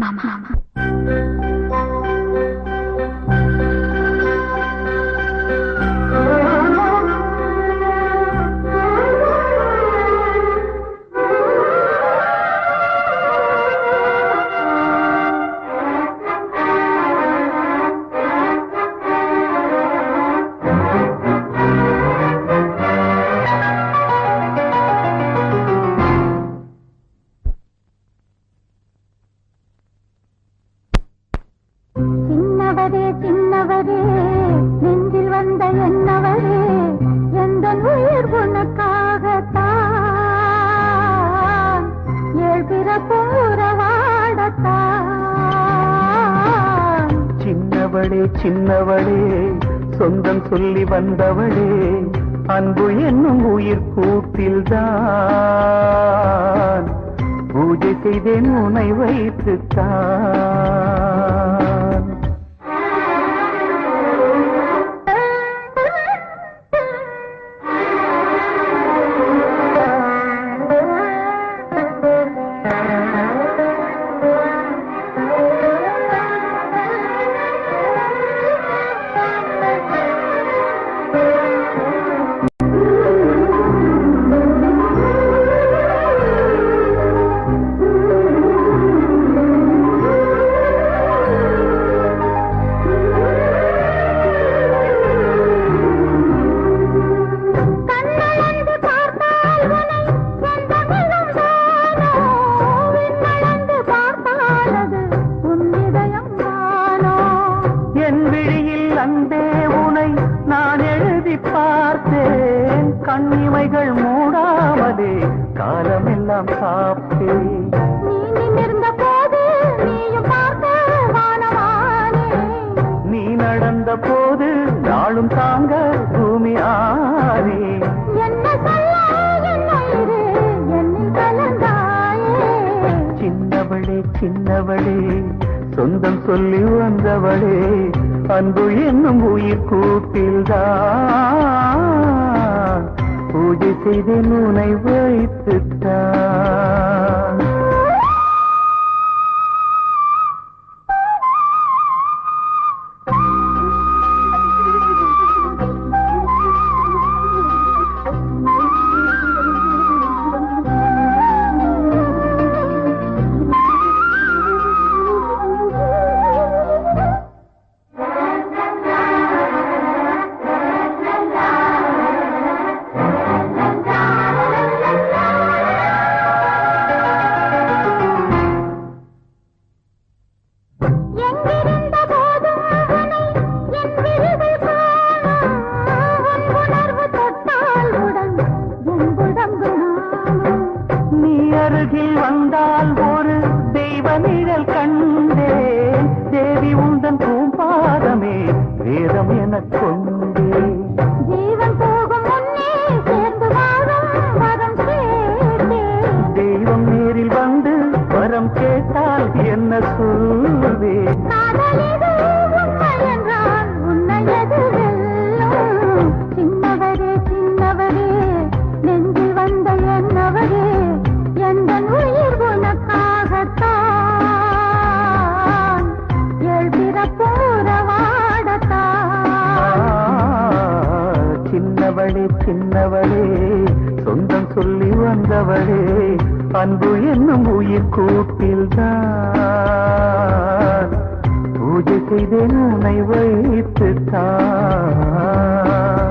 மாமா சின்னவரே சின்னவரே நெஞ்சில் வந்த என்னவரே எந்த உயிர் உனக்காகத்தான் ஏழ் பிறப்பும் உறவாடத்தான் சின்னவளே சின்னவளே சொந்தம் சொல்லி வந்தவளே அன்பு என்னும் உயிர் கூட்டில்தான் பூஜை செய்தேன் உனை வைத்துத்தான் கண்ணளந்து பார்த்தால் உனை சொந்தமில்லும் தானோ விண்ணளந்து பார்த்தால் அது உன் இதயம் தானோ என் விழியில் அன்பே உனை நான் எழுதி பார்த்தேன் கண்ணிமைகள் மூடாமலே காலமெல்லாம் காப்பேன் நீ நிமிர்ந்த போது நீயும் பார்த்த வானவானே நீ நடந்த போது நாளும் தாங்க பூமி ஆனே என்ன சொல்ல என்ன இரு என்னில் கலந்தாயே சின்னவளே சின்னவளே சொந்தம் சொல்லி வந்தவளே அன்பு என்னும் உயிர் கூட்டில்தான் பூஜை செய்து நுனை வைத்துத்தான் எங்கிருந்த போதும் உனை என் விழிகள் காணும் உன் உணர்வு தொட்டால் உடன் என் உடம்பு நாணும் நீ அருகில் வந்தால் ஒரு தெய்வ நிழல் கண்டேன் தேவி உந்தன் பூம்பாதமே வேதம் எனக் கொண்டே ஜீவன் போகும் முன்னே சேர்ந்து வாழும் வரம் கேட்டேன் தெய்வம் நேரில் வந்து வரம் கேட்டால் என்ன சொல்வேன் காதலிது உண்மை என்றால் உன்னை எது வெல்லும் சின்னவரே சின்னவரே நெஞ்சில் வந்த என்னவரே எந்த உயிர் உனக்காகத்தான் ஏழ் பிறப்பூரவாடத்தான் சின்னவளே சின்னவளே சொந்தம் சொல்லி வந்தவளே அன்பு என்னும் உயிர் கூட்டில்தான் பூஜை செய்தேன் உன்னை வைத்துத்தான்